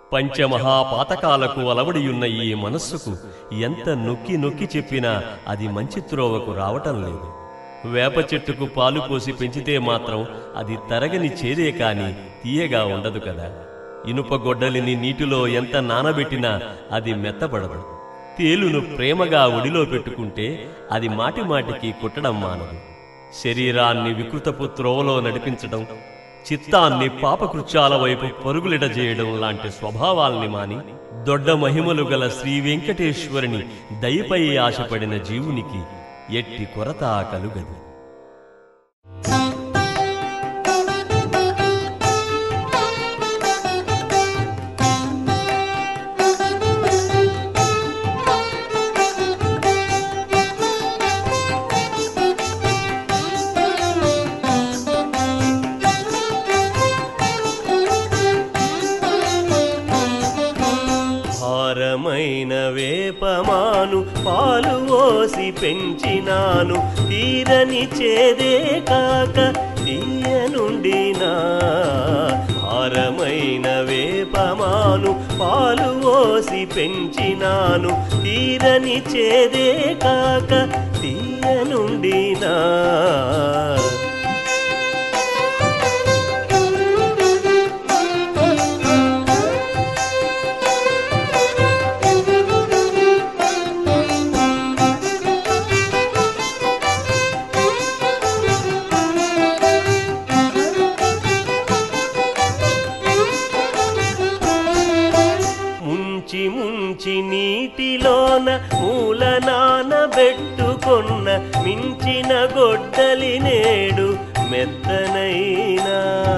పంచమహాపాతకాలకు అలవడియున్న ఈ మనస్సుకు ఎంత నొక్కి నొక్కి చెప్పినా అది మంచి త్రోవకు రావటం లేదు వేప చెట్టుకు పాలు పోసి పెంచితే మాత్రం అది తరగని చేదే కాని తీయగా ఉండదు కదా ఇనుప గొడ్డలిని నీటిలో ఎంత నానబెట్టినా అది మెత్తబడదు తేలును ప్రేమగా ఒడిలో పెట్టుకుంటే అది మాటి మాటికి కుట్టడం మానదు శరీరాన్ని వికృతపు త్రోవలో నడిపించడం చిత్తాన్ని పాపకృత్యాల వైపు పరుగులిడ చేయడం లాంటి స్వభావాల్ని మాని దొడ్డ మహిమలు గల శ్రీ వెంకటేశ్వరుని దయపై ఆశపడిన జీవునికి ఎట్టి కొరత కలుగదు భారమైన వేపమాను పాలు ఓసి పెంచినాను తీరని చేదే కాక తీయనుండినా భారమైన వేపమాను పాలు ఓసి పెంచినాను తీరని చేదే కాక తీయనుండినా ముంచి ముంచి నీటిలోన మూల నానబెట్టుకొన్న మించిన గొడ్డలి నేడు మెత్తనైనా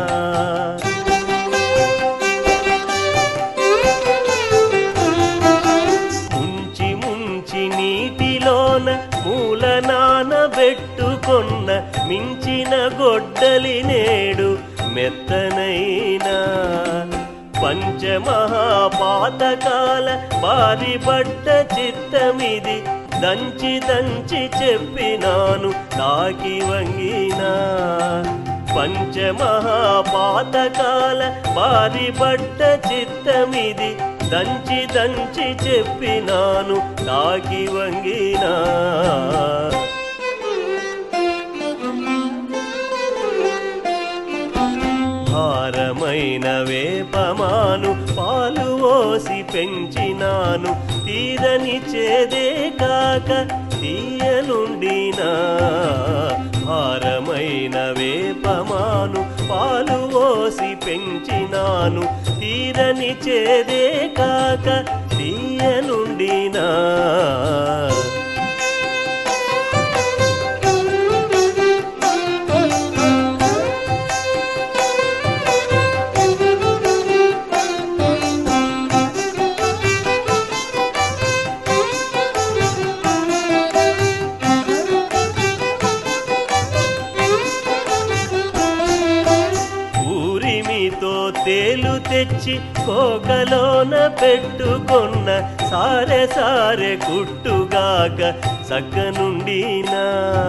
ముంచి ముంచి నీటిలోన మూల నానబెట్టుకొన్న మించిన గొడ్డలి నేడు మెత్తనైనా పంచమహాపాతకాల బారి పడ్డ చిత్తమిది దంచి దంచి చెప్పినాను తాకి వంగినా పంచమహాపాతకాల బారి పడ్డ చిత్తమిది దంచి దంచి చెప్పినాను తాకి వంగినా భారమైన వేపమాను పాలు ఓసి పెంచినాను తీరని చేదే కాక తీయనుండినా భారమైన వేపమాను పాలు ఓసి పెంచినాను తీరని చేదే కాక తీయనుండినా ఊరిమితో తేలు తెచ్చి కోకలోన పెట్టుకొన్న సారె సారె కుట్టుగాక సగ్గనుండినా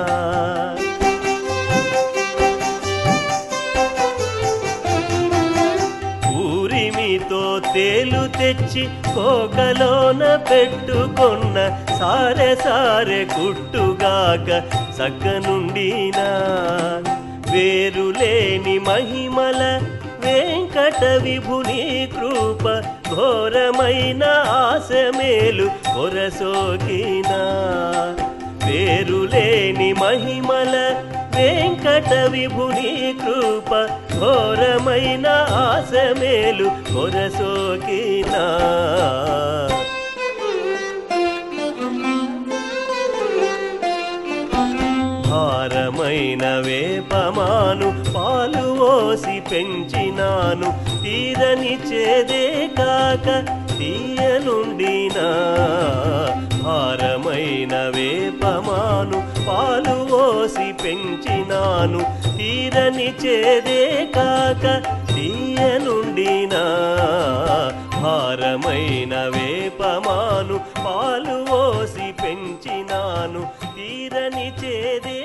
ఊరిమితో తేలు తెచ్చి కోకలోన పెట్టుకొన్న సారె సారె కుట్టుగాక సగ్గనుండినా వేరులేని మహిమల వెంకట విభుని కృప ఘోరమైన ఆశమేలు కొరసోకినా వేరులేని మహిమల వెంకట విభుని కృప ఘోరమైన ఆశమేలు కొరసోకినా భారమైన వేపమాను పాలు ఓసి పెంచినాను తీరని చేదే కాక తీయనుండినా భారమైన వేపమాను పాలు ఓసి పెంచినాను తీరని చేదే కాక తీయనుండినా భారమైన వేపమాను పాలు ఓసి పెంచినాను తీరని చేదే